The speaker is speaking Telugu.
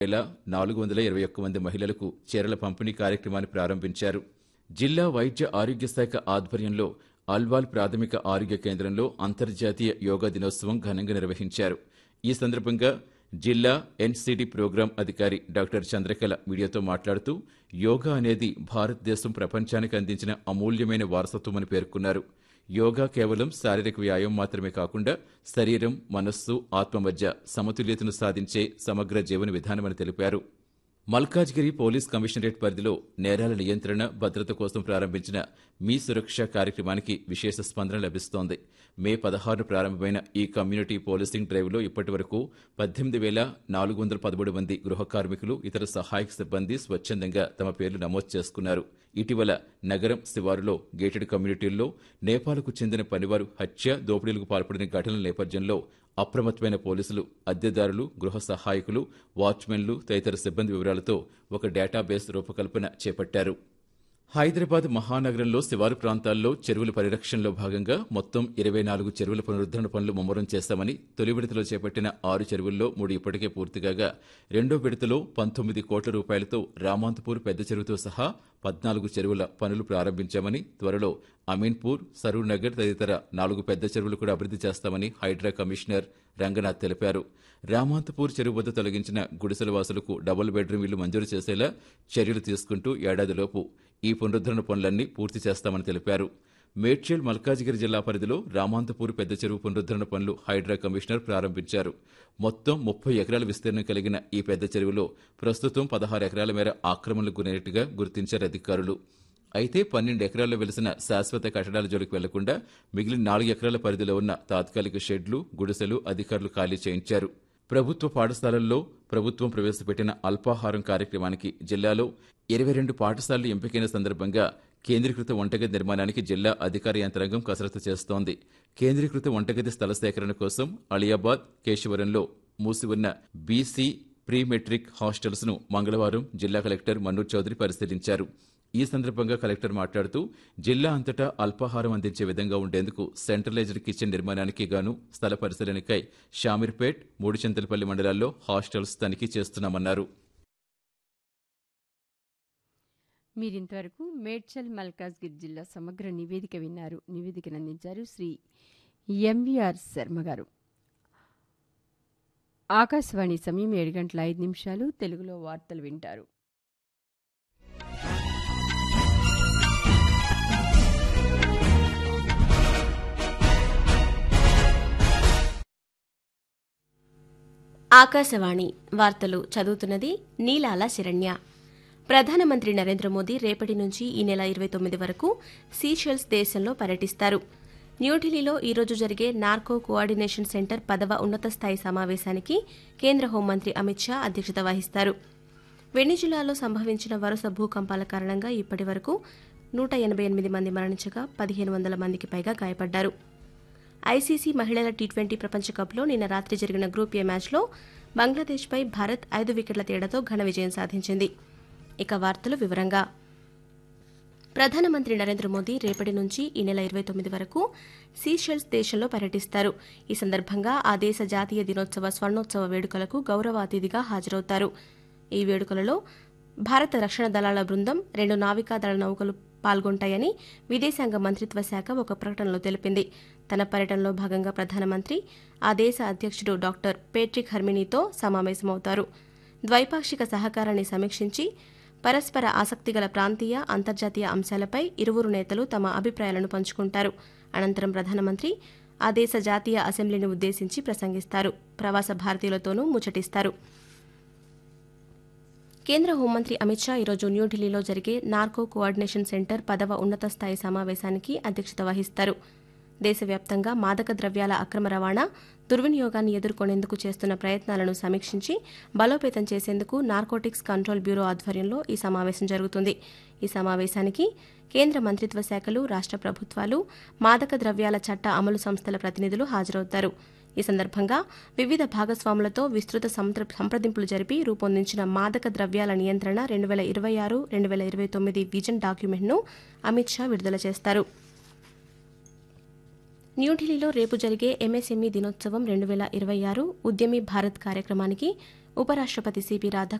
వేల నాలుగు వందల ఇరవై ఒక్క మంది మహిళలకు చీరల పంపిణీ కార్యక్రమాన్ని ప్రారంభించారు జిల్లా వైద్య ఆరోగ్య శాఖ ఆధ్వర్యంలో అల్వాల్ ప్రాథమిక ఆరోగ్య కేంద్రంలో అంతర్జాతీయ యోగా దినోత్సవం ఘనంగా నిర్వహించారు ఈ సందర్భంగా జిల్లా ఎన్సీడీ ప్రోగ్రాం అధికారి డాక్టర్ చంద్రకళ మీడియాతో మాట్లాడుతూ యోగా అనేది భారతదేశం ప్రపంచానికి అందించిన అమూల్యమైన వారసత్వమని పేర్కొన్నారు యోగా కేవలం శారీరక వ్యాయామం మాత్రమే కాకుండా శరీరం మనస్సు ఆత్మ మధ్య సమతుల్యతను సాధించే సమగ్ర జీవన విధానమని తెలిపారు మల్కాజ్గిరి పోలీస్ కమిషనరేట్ పరిధిలో నేరాల నియంత్రణ భద్రత కోసం ప్రారంభించిన మీ సురక్ష కార్యక్రమానికి విశేష స్పందన లభిస్తోంది మే పదహారు ప్రారంభమైన ఈ కమ్యూనిటీ పోలీసింగ్ డ్రైవ్లో ఇప్పటి వరకు పద్దెనిమిది వేల నాలుగు వందల పదమూడు మంది గృహ కార్మికులు ఇతర సహాయక సిబ్బంది స్వచ్ఛందంగా తమ పేర్లు నమోదు చేసుకున్నారు ఇటీవల నగరం శివారులో గేటెడ్ కమ్యూనిటీల్లో నేపాల్కు చెందిన పనివారు హత్య దోపిడీలకు పాల్పడిన ఘటనల నేపథ్యంలో అప్రమత్తమైన పోలీసులు అద్దెదారులు గృహ సహాయకులు వాచ్మెన్లు తదితర సిబ్బంది వివరాలతో ఒక డేటాబేస్ రూపకల్పన చేపట్టారు హైదరాబాద్ మహానగరంలో శివారు ప్రాంతాల్లో చెరువుల పరిరక్షణలో భాగంగా మొత్తం ఇరవై నాలుగు చెరువుల పునరుద్దరణ పనులు ముమ్మరం చేస్తామని తొలి విడతలో చేపట్టిన ఆరు చెరువుల్లో మూడు ఇప్పటికే పూర్తికాగా రెండో విడతలో పంతొమ్మిది కోట్ల రూపాయలతో రామాంతపూర్ పెద్ద చెరువుతో సహా పద్నాలుగు చెరువుల పనులు ప్రారంభించామని త్వరలో అమీన్పూర్ సరూర్ నగర్ తదితర నాలుగు పెద్ద చెరువులు కూడా అభివృద్ధి చేస్తామని హైడ్రా కమిషనర్ రంగనాథ్ తెలిపారు రామాంతపూర్ చెరువు వద్ద తొలగించిన గుడిసెల వాసులకు డబుల్ బెడ్రూమ్ ఇళ్లు మంజూరు చేసేలా చర్యలు తీసుకుంటూ ఏడాదిలోపు ఈ పునరుద్దరణ పనులన్నీ పూర్తి చేస్తామని తెలిపారు మేడ్చల్ మల్కాజిగిరి జిల్లా పరిధిలో రామాంతపూర్ పెద్ద చెరువు పునరుద్దరణ పనులు హైడ్రా కమిషనర్ ప్రారంభించారు మొత్తం ముప్పై ఎకరాల విస్తీర్ణం కలిగిన ఈ పెద్ద చెరువులో ప్రస్తుతం పదహారు ఎకరాల మేర ఆక్రమణలకు గురైనట్టుగా గుర్తించారు అధికారులు అయితే పన్నెండు ఎకరాల్లో వెలిసిన శాశ్వత కట్టడాల జోలికి వెళ్లకుండా మిగిలిన నాలుగు ఎకరాల పరిధిలో ఉన్న తాత్కాలిక షెడ్లు గుడిసెలు అధికారులు ఖాళీ చేయించారు ప్రభుత్వ పాఠశాలల్లో ప్రభుత్వం ప్రవేశపెట్టిన అల్పాహారం కార్యక్రమానికి జిల్లాలో ఇరవై రెండు పాఠశాలలు ఎంపికైన సందర్భంగా కేంద్రీకృత వంటగది నిర్మాణానికి జిల్లా అధికార యంత్రాంగం కసరత్తు చేస్తోంది కేంద్రీకృత వంటగది స్థల సేకరణ కోసం అలియాబాద్ కేశవరంలో మూసి ఉన్న బీసీ ప్రీ మెట్రిక్ హాస్టల్స్ ను మంగళవారం జిల్లా కలెక్టర్ మన్నూర్ చౌదరి పరిశీలించారు ఈ సందర్భంగా కలెక్టర్ మాట్లాడుతూ జిల్లా అంతటా అల్పాహారం అందించే విధంగా ఉండేందుకు సెంట్రలైజ్డ్ కిచెన్ నిర్మాణానికి గాను స్థల పరిశీలనకై షామీర్పేట్ మూడుచింతలపల్లి మండలాల్లో హాస్టల్స్ తనిఖీ చేస్తున్నామన్నారు మీరింతవరకు మేడ్చల్ మల్కాజ్గిరి జిల్లా సమగ్ర నివేదిక విన్నారు నివేదికను అందించారు శ్రీ ఎంవిఆర్ శర్మ గారు ఆకాశవాణి సమయం ఏడు గంటల ఐదు నిమిషాలు తెలుగులో వార్తలు వింటారు ఆకాశవాణి వార్తలు చదువుతున్నది నీలాల శరణ్య ప్రధానమంత్రి నరేంద్ర మోదీ రేపటి నుంచి ఈ నెల ఇరవై తొమ్మిది వరకు సీషెల్స్ దేశంలో పర్యటిస్తారు న్యూఢిల్లీలో ఈరోజు జరిగే నార్కో కోఆర్డినేషన్ సెంటర్ పదవ ఉన్నత స్థాయి సమావేశానికి కేంద్ర హోంమంత్రి అమిత్ షా అధ్యక్షత వహిస్తారు వెనిజులాలో సంభవించిన వరుస భూకంపాల కారణంగా ఇప్పటి వరకు నూట ఎనభై ఎనిమిది మంది మరణించగా పదిహేను వందల మందికి పైగా గాయపడ్డారు ఐసీసీ మహిళల టీ ట్వంటీ ప్రపంచ కప్లో నిన్న రాత్రి జరిగిన గ్రూప్ ఏ మ్యాచ్లో బంగ్లాదేశ్పై భారత్ ఐదు వికెట్ల తేడాతో ఘన విజయం సాధించింది ఇక వార్తలు వివరంగా ప్రధానమంత్రి నరేంద్ర మోదీ రేపటి నుంచి ఈ నెల ఇరవై తొమ్మిది వరకు సీషెల్స్ దేశంలో పర్యటిస్తారు ఈ సందర్భంగా ఆ దేశ జాతీయ దినోత్సవ స్వర్ణోత్సవ వేడుకలకు గౌరవ అతిథిగా హాజరవుతారు ఈ వేడుకలలో భారత రక్షణ దళాల బృందం రెండు నావికాదళ నౌకలు పాల్గొంటాయని విదేశాంగ మంత్రిత్వ శాఖ ఒక ప్రకటనలో తెలిపింది తన పర్యటనలో భాగంగా ప్రధానమంత్రి ఆ దేశ అధ్యక్షుడు డాక్టర్ పేట్రిక్ హర్మినీతో సమావేశమవుతారు ద్వైపాక్షిక సహకారాన్ని సమీక్షించి పరస్పర ఆసక్తిగల ప్రాంతీయ అంతర్జాతీయ అంశాలపై ఇరువురు నేతలు తమ అభిప్రాయాలను పంచుకుంటారు అనంతరం ప్రధానమంత్రి ఆ దేశ జాతీయ అసెంబ్లీని ఉద్దేశించి ప్రసంగిస్తారు ప్రవాస భారతీయులతోనూ ముచ్చటిస్తారు కేంద్ర హోంమంత్రి అమిత్ షా ఈరోజు న్యూఢిల్లీలో జరిగే నార్కో కోఆర్డినేషన్ సెంటర్ పదవ ఉన్నత స్థాయి సమావేశానికి అధ్యక్షత వహిస్తారు దేశవ్యాప్తంగా మాదక ద్రవ్యాల అక్రమ రవాణా దుర్వినియోగాన్ని ఎదుర్కొనేందుకు చేస్తున్న ప్రయత్నాలను సమీక్షించి బలోపేతం చేసేందుకు నార్కోటిక్స్ కంట్రోల్ బ్యూరో ఆధ్వర్యంలో ఈ సమావేశం జరుగుతుంది ఈ సమావేశానికి కేంద్ర మంత్రిత్వ శాఖలు రాష్ట్ర ప్రభుత్వాలు మాదక ద్రవ్యాల చట్ట అమలు సంస్థల ప్రతినిధులు హాజరవుతారు ఈ సందర్భంగా వివిధ భాగస్వాములతో విస్తృత సంప్ర- సంప్రదింపులు జరిపి రూపొందించిన మాదక ద్రవ్యాల నియంత్రణ రెండు వేల ఇరవై ఆరు రెండు వేల ఇరవై తొమ్మిది విజన్ డాక్యుమెంట్ను అమిత్ షా విడుదల చేస్తారు న్యూఢిల్లీలో రేపు జరిగే ఎంఎస్ఎంఈ దినోత్సవం రెండు వేల ఇరవై ఆరు ఉద్యమి భారత్ కార్యక్రమానికి ఉపరాష్ట్రపతి సిపి రాధాకృష్ణ